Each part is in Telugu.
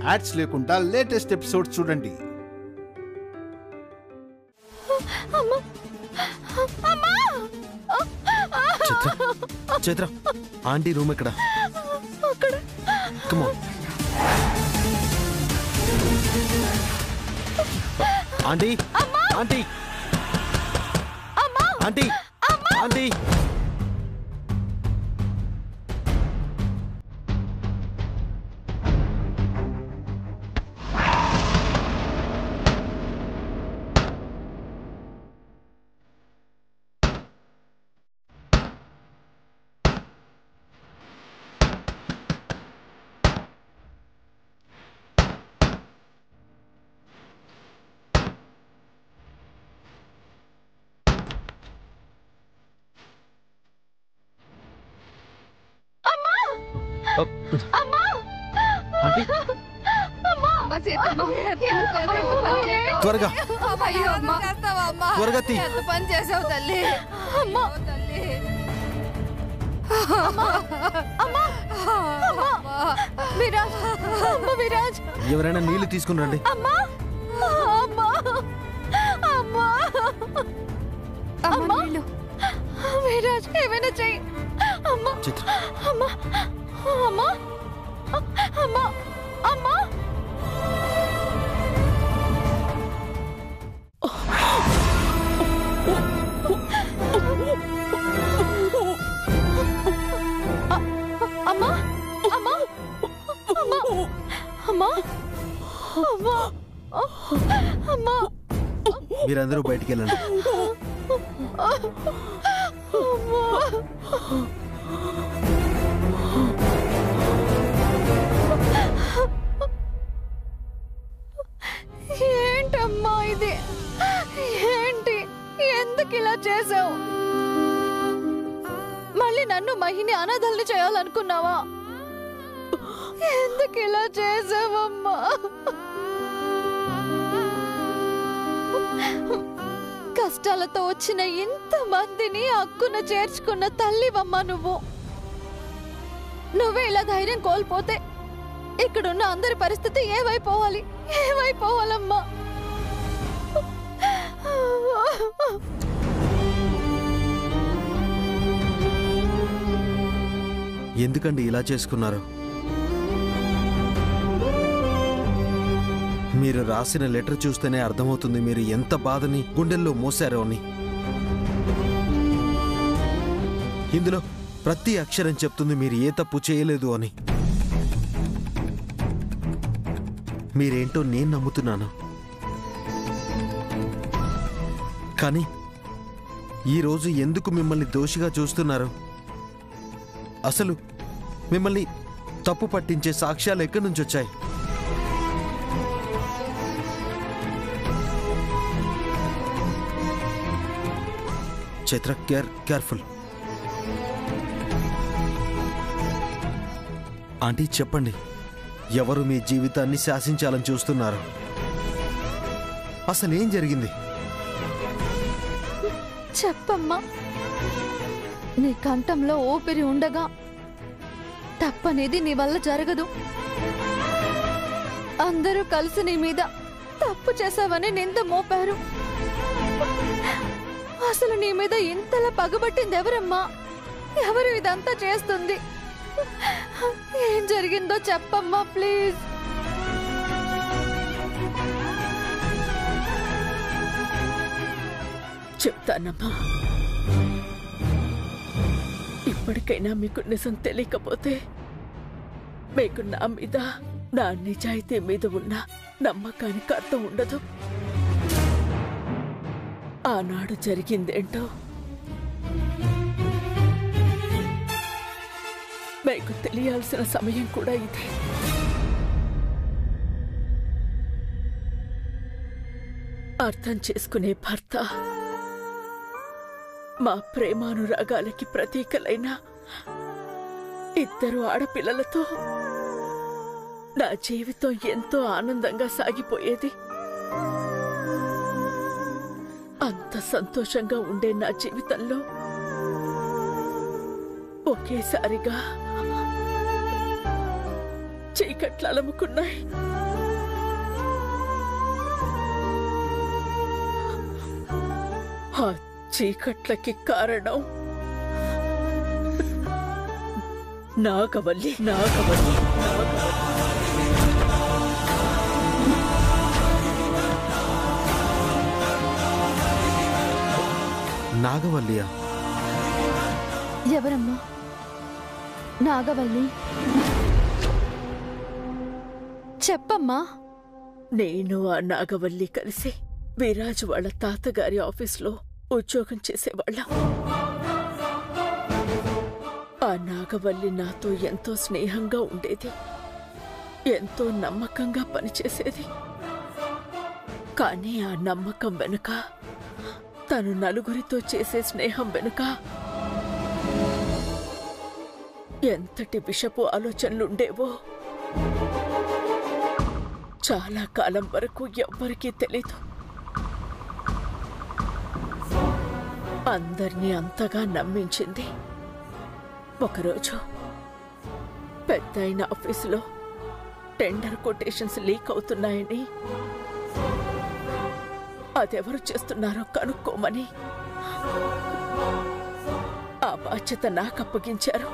యాడ్స్ లేకుండా లేటెస్ట్ ఎపిసోడ్ చూడండి చిత్ర చిత్ర ఆంటీ రూమ్ ఎక్కడ కమో aunty aunty aunty aunty aunty త్వరగా అయ్యో అమ్మా త్వరగా తీ ఎంత పని చేసావు తల్లి అమ్మా తల్లి విరాజ్ అమ్మ విరాజ్ ఎవరైనా నీళ్లు తీసుకుని రండి అమ్మా అమ్మా అమ్మా అమ్మా విరాజ్ ఏమైనా చెయ్యి అమ్మా చిత్ర అమ్మా అమ్మా అమ్మా అమ్మా అమ్మా అమ్మా అమ్మా అమ్మా అమ్మా అమ్మా మీరందరూ బయటికి వెళ్ళండి ఏంటమ్మా ఇది ఏంటి ఎందుకు ఇలా చేసావు మళ్ళీ నన్ను మహిని అనాథల్ని చేయాలనుకున్నావా ఎందుకు ఇలా చేసావమ్మా కష్టాలతో వచ్చిన ఇంత మందిని అక్కున చేర్చుకున్న తల్లివమ్మా నువ్వు నువ్వే ఇలా ధైర్యం కోల్పోతే ఇక్కడున్న అందరి పరిస్థితి ఏమైపోవాలి ఏమైపోవాలమ్మా ఎందుకండి ఇలా చేసుకున్నారు మీరు రాసిన లెటర్ చూస్తేనే అర్థమవుతుంది మీరు ఎంత బాధని గుండెల్లో మోసారో అని ఇందులో ప్రతి అక్షరం చెప్తుంది మీరు ఏ తప్పు చేయలేదు అని మీరేంటో నేను నమ్ముతున్నాను కానీ ఈరోజు ఎందుకు మిమ్మల్ని దోషిగా చూస్తున్నారు అసలు మిమ్మల్ని తప్పు పట్టించే సాక్ష్యాలు ఎక్కడి నుంచి వచ్చాయి చైత్ర కేర్ కేర్ఫుల్ ఆంటీ చెప్పండి ఎవరు మీ జీవితాన్ని శాసించాలని చూస్తున్నారు అసలు ఏం జరిగింది చెప్పమ్మా నీ కంఠంలో ఊపిరి ఉండగా తప్పనేది నీ వల్ల జరగదు అందరూ కలిసి నీ మీద తప్పు చేశావని నింద మోపారు అసలు నీ మీద ఇంతలా పగబట్టింది ఎవరమ్మా ఎవరు ఇదంతా చేస్తుంది ఏం జరిగిందో చెప్పమ్మా ప్లీజ్ చెప్తానమ్మా ఇప్పటికైనా మీకు నిజం తెలియకపోతే మీకు నా మీద నా నిజాయితీ మీద ఉన్న నమ్మకానికి అర్థం ఉండదు ఆనాడు జరిగిందేంటో మీకు తెలియాల్సిన సమయం కూడా ఇదే అర్థం చేసుకునే భర్త మా ప్రేమానురాగాలకి ప్రతీకలైన ఇద్దరు ఆడపిల్లలతో నా జీవితం ఎంతో ఆనందంగా సాగిపోయేది అంత సంతోషంగా ఉండే నా జీవితంలో ఒకేసారిగా చెయ్యి చీకట్లు అలముకున్నాయి ఆ చీకట్లకి కారణం నాగవల్లి నాగవల్లి నాగవల్లి నాగవల్లియా ఎవరమ్మా నాగవల్లి చెప్పమ్మా నేను ఆ నాగవల్లి కలిసి విరాజ్ వాళ్ళ తాతగారి ఆఫీస్లో ఉద్యోగం చేసేవాళ్ళం ఆ నాగవల్లి నాతో ఎంతో స్నేహంగా ఉండేది ఎంతో నమ్మకంగా పనిచేసేది కానీ ఆ నమ్మకం వెనుక తను నలుగురితో చేసే స్నేహం వెనుక ఎంతటి విషపు ఆలోచనలుండేవో చాలా కాలం వరకు ఎవ్వరికీ తెలీదు అందర్నీ అంతగా నమ్మించింది ఒకరోజు పెద్దాయన ఆఫీసులో టెండర్ కొటేషన్స్ లీక్ అవుతున్నాయని అదెవరు చేస్తున్నారో కనుక్కోమని ఆ బాధ్యత నాకు అప్పగించారు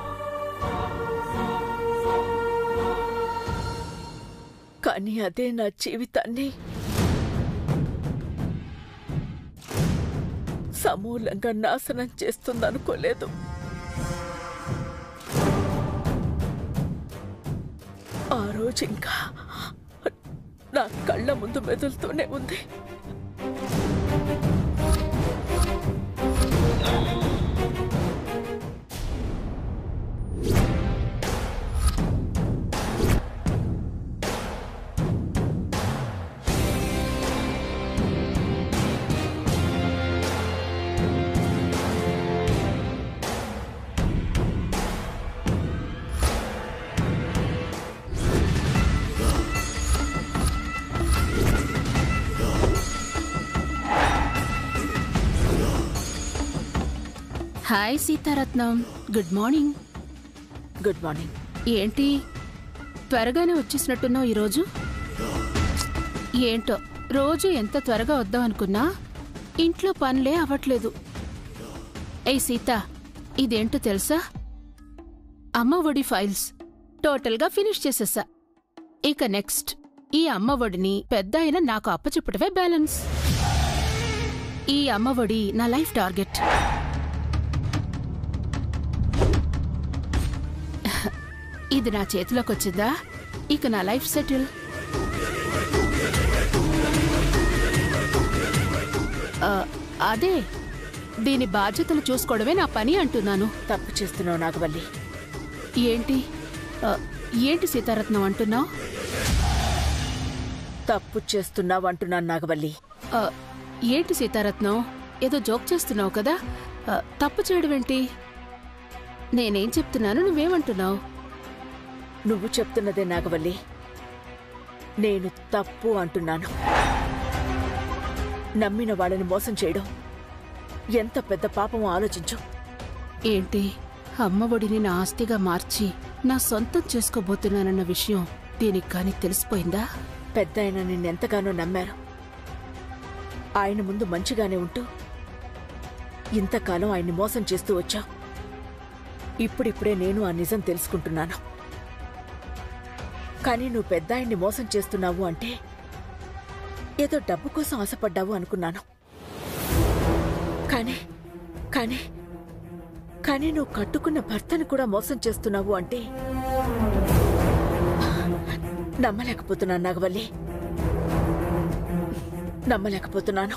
కానీ అదే నా జీవితాన్ని సమూలంగా నాశనం చేస్తుందనుకోలేదు ఆ రోజు ఇంకా నా కళ్ళ ముందు మెదులుతూనే ఉంది hi Seetharatnam good morning good morning ఏంటి త్వరగానే వచ్చేసినట్టున్నావు ఈరోజు ఏంటో రోజు ఎంత త్వరగా వద్దాం అనుకున్నా ఇంట్లో పనులే అవ్వట్లేదు ఏయ్ సీత ఇదేంటో తెలుసా అమ్మ ఒడి ఫైల్స్ టోటల్గా ఫినిష్ చేసేసా ఇక నెక్స్ట్ ఈ అమ్మ ఒడిని పెద్ద అయిన నాకు అప్పచెప్పటమే బ్యాలెన్స్ ఈ అమ్మ ఒడి నా లైఫ్ టార్గెట్ ఇది నా చేతిలోకి వచ్చిందా ఇక నా లైఫ్ సెటిల్ ఆ, అదే దీని బాధ్యతలు చూసుకోవడమే నా పని అంటున్నాను తప్పు చేస్తున్నావు నాగవల్లి ఏంటి ఆ, ఏంటి సీతారత్నం అంటున్నావు తప్పు చేస్తున్నావు అంటున్నాను నాగవల్లి ఏంటి సీతారత్నం ఏదో జోక్ చేస్తున్నావు కదా ఆ, తప్పు చేయడమేంటి నేనేం చెప్తున్నాను నువ్వేమంటున్నావు నువ్వు చెప్తున్నదే నాగవల్లి నేను తప్పు అంటున్నాను నమ్మిన వాళ్ళని మోసం చేయడం ఎంత పెద్ద పాపమో ఆలోచించు ఏంటి అమ్మ ఒడిని నా ఆస్తిగా మార్చి నా సొంతం చేసుకోబోతున్నానన్న విషయం దీనికి కానీ తెలిసిపోయిందా పెద్ద ఆయన నిన్నెంతగానో నమ్మారు ఆయన ముందు మంచిగానే ఉంటూ ఇంతకాలం ఆయన్ని మోసం చేస్తూ వచ్చావు ఇప్పుడిప్పుడే నేను ఆ నిజం తెలుసుకుంటున్నాను కానీ నువ్వు పెద్ద ఆయన్ని మోసం చేస్తున్నావు అంటే ఏదో డబ్బు కోసం ఆశపడ్డావు అనుకున్నాను కానీ కానీ కానీ నువ్వు కట్టుకున్న భర్తను కూడా మోసం చేస్తున్నావు అంటే నమ్మలేకపోతున్నాను నాగవల్లి నమ్మలేకపోతున్నాను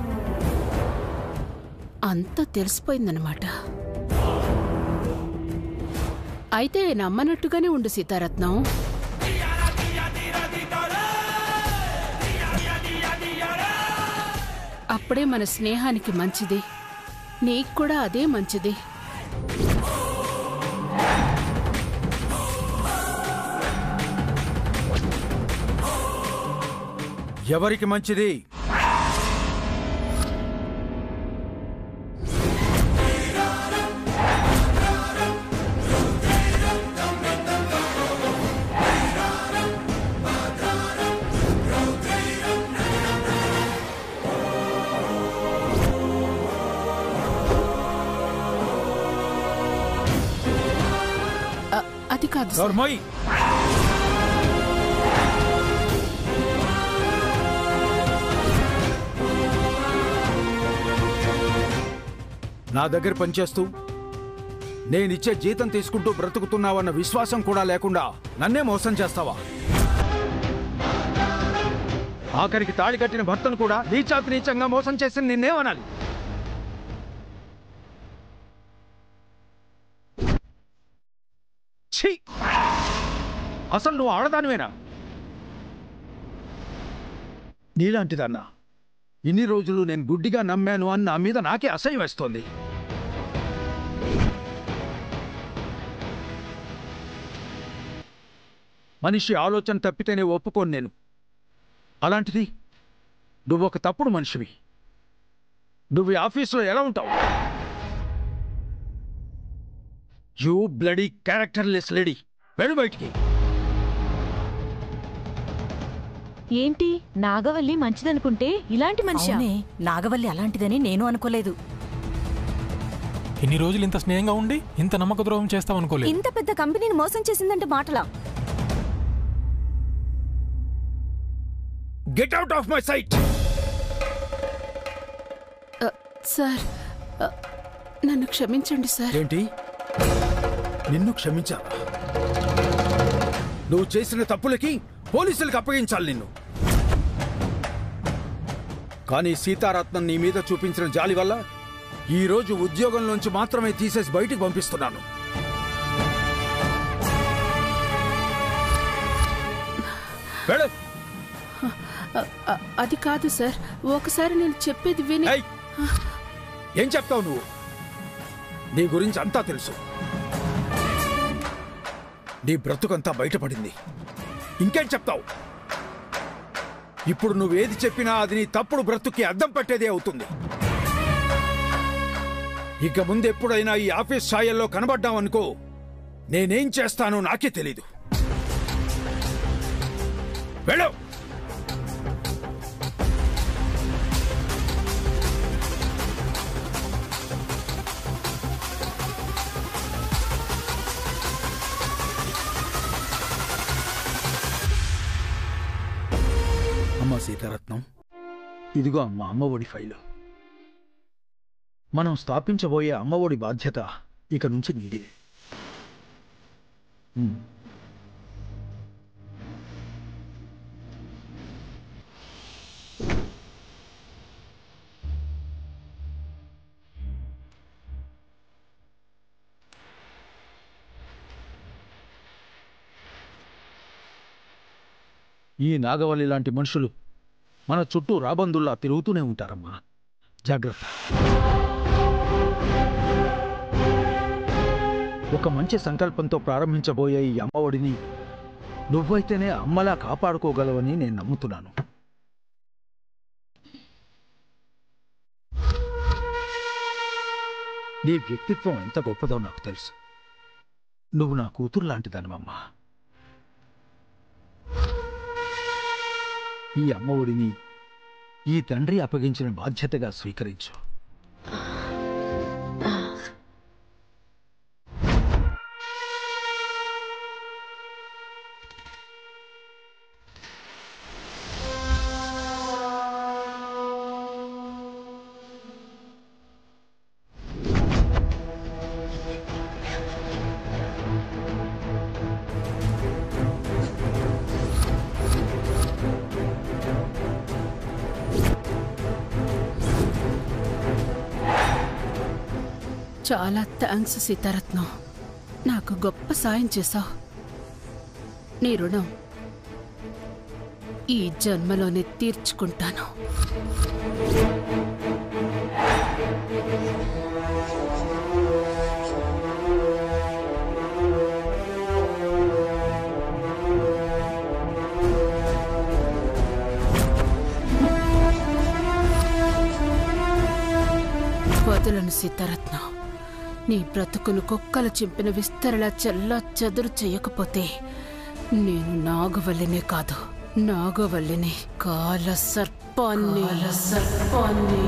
అంతా తెలిసిపోయిందనమాట అయితే నమ్మనట్టుగానే ఉండు సీతారత్నం అప్పుడే మన స్నేహానికి మంచిది నీకు కూడా అదే మంచిది ఎవరికి మంచిది కాదు సార్. నోర్మోయ్ నా దగ్గర పనిచేస్తూ నేనిచ్చే జీతం తీసుకుంటూ బ్రతుకుతున్నావన్న విశ్వాసం కూడా లేకుండా నన్నే మోసం చేస్తావా ఆఖరికి తాళి కట్టిన భర్తను కూడా నీచాతి నీచంగా మోసం చేసి నిన్నేమనాలి ఛీ అసలు నువ్వు ఆడదానివేనా నీలాంటిదన్నా ఇన్ని రోజులు నేను గుడ్డిగా నమ్మాను అని నా మీద నాకే అసహ్యం వేస్తోంది మనిషి ఆలోచన తప్పితేనే ఒప్పుకోను నేను అలాంటిది నువ్వు ఒక తప్పుడు మనిషివి నువ్వు ఈ ఆఫీసులో ఎలా ఉంటావు యూ బ్లడీ క్యారెక్టర్లెస్ లేడీ వెళ్ళు బయటికి ఏంటి నాగవల్లి మంచిదనుకుంటే ఇలాంటి మనిషి అవునే నాగవల్లి అలాంటిదని నేను అనుకోలేదు ఇన్ని రోజులు ఇంత స్నేహంగా ఉండి ఇంత నమ్మక ద్రోహం చేస్తాం అనుకోలేదు ఇంత పెద్ద కంపెనీని మోసం చేసిందంటే మాటలా get out of my sight sir ఆ, నన్ను క్షమించండి సార్ ఏంటి నిన్ను క్షమించావా నువ్వు చేసిన తప్పులకి పోలీసులకు అప్పగించాలి నిన్ను కానీ సీతారత్నం నీ మీద చూపించిన జాలి వల్ల ఈ రోజు ఉద్యోగంలోంచి మాత్రమే తీసేసి బయటికి పంపిస్తున్నాను వెళ్ళు. ఆ, ఆ, అది కాదు సార్ ఒకసారి నేను చెప్పేది విని ఏయ్! ఏం చెప్తావు నువ్వు నీ గురించి అంతా తెలుసు నీ బ్రతుకంతా బయటపడింది ఇంకేం చెప్తావు ఇప్పుడు నువ్వేది చెప్పినా అది నీ తప్పుడు బ్రతుక్కి అద్దం పట్టేదే అవుతుంది ఇక ముందు ఎప్పుడైనా ఈ ఆఫీస్ ఛాయల్లో కనబడ్డావనుకో నేనేం చేస్తానో నాకే తెలీదు వెళ్ళు అమ్మ సీతారత్నం ఇదిగో అమ్మ అమ్మఒడి ఫైలు మనం స్థాపించబోయే అమ్మఒడి బాధ్యత ఇక నుంచి నీదే ఉమ్. ఈ నాగవల్లి లాంటి మనుషులు మన చుట్టూ రాబందుల్లా తిరుగుతూనే ఉంటారమ్మా జాగ్రత్త ఒక మంచి సంకల్పంతో ప్రారంభించబోయే ఈ అమ్మఒడిని నువ్వైతేనే అమ్మలా కాపాడుకోగలవని నేను నమ్ముతున్నాను నీ వ్యక్తిత్వం ఎంత గొప్పదో నాకు తెలుసు నువ్వు నా కూతురు లాంటిదనమమ్మా ఈ అమ్మఒడిని ఈ తండ్రి అప్పగించిన బాధ్యతగా స్వీకరించు చాలా థ్యాంక్స్ సీతారత్నం నాకు గొప్ప సాయం చేశావు నీ రుణం ఈ జన్మలోనే తీర్చుకుంటాను వదలను సీతారత్నం నీ బ్రతుకును కుక్కలు చింపిన విస్తరలా చెల్లా చెదురు చేయకపోతే నేను నాగవల్లినే కాదు నాగవల్లిని కాల సర్పాన్ని సర్పాన్ని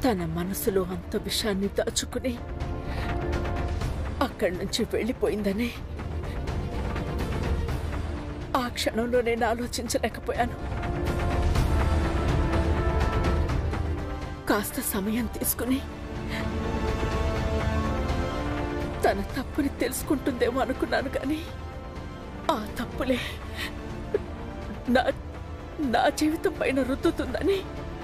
తన మనసులో అంత విషయాన్ని దాచుకుని అక్కడి నుంచి వెళ్ళిపోయిందని ఆ క్షణంలో నేను ఆలోచించలేకపోయాను కాస్త సమయం తీసుకుని తన తప్పుని తెలుసుకుంటుందేమో అనుకున్నాను కానీ ఆ తప్పులే నా నా జీవితం పైన రుద్దుతుందని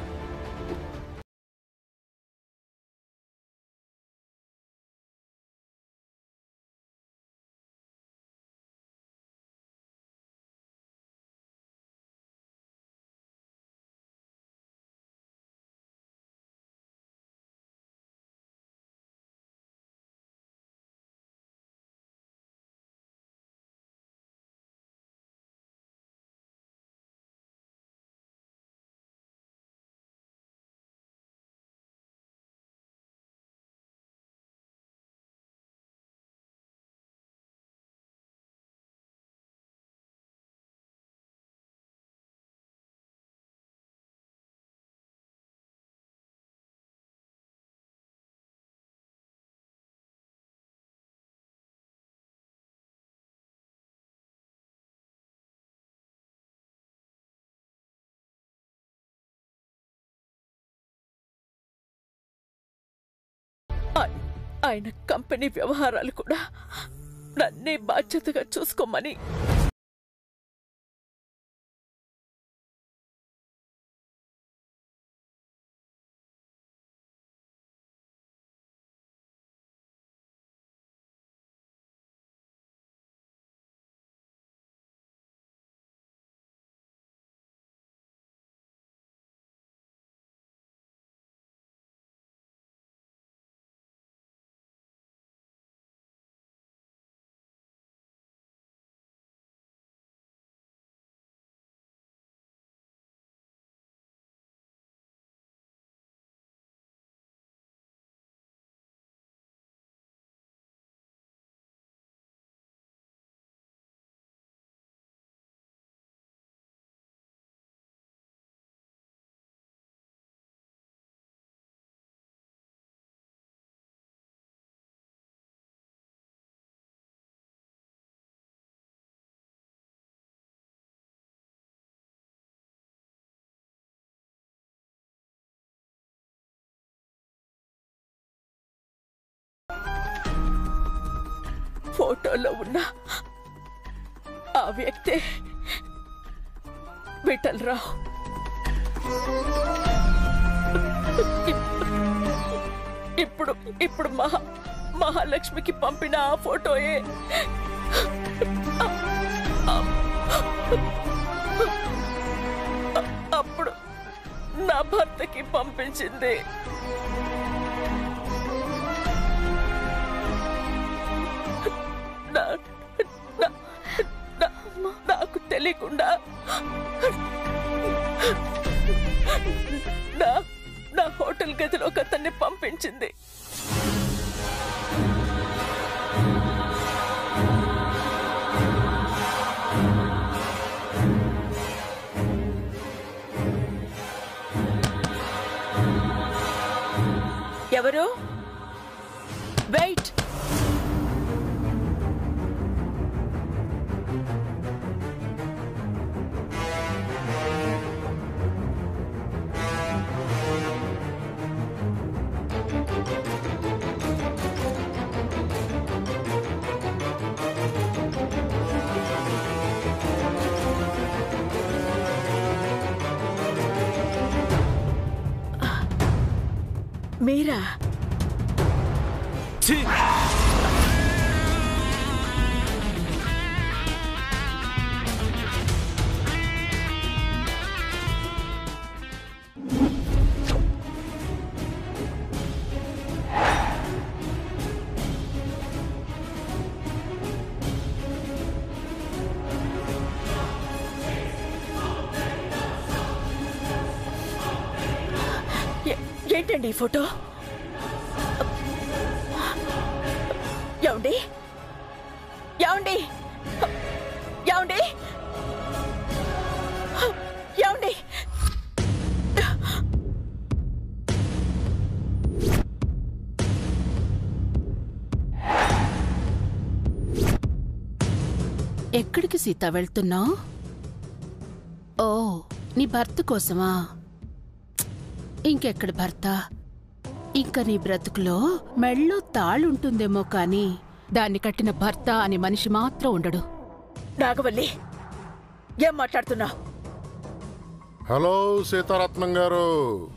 ఆయ- ఆయన కంపెనీ వ్యవహారాలు కూడా నన్నే బాధ్యతగా చూసుకోమని ఫోటోలో ఉన్న ఆ వ్యక్తే విఠలరావు ఇప్పుడు ఇప్పుడు మహా మహాలక్ష్మికి పంపిన ఆ ఫోటోయే అప్పుడు నా భర్తకి పంపించింది నా- నా- నా- నాకు తెలియకుండా నా నా హోటల్ గదిలోకి అతన్ని పంపించింది ఎవరు వెయిట్ మీరా ఏ- ఏంటండి ఈ ఫోటో ఏమండి ఏమండి ఏమండి ఏమండి ఎక్కడికి సీత వెళ్తున్నావు ఓ నీ భర్త కోసమా ఇంకెక్కడి భర్త ఇంకా నీ బ్రతుకులో మెళ్ళో తాళుంటుందేమో కాని దాన్ని కట్టిన భర్త అనే మనిషి మాత్రం ఉండడు నాగవల్లి ఏం మాట్లాడుతున్నావు హలో సీతారత్నం గారు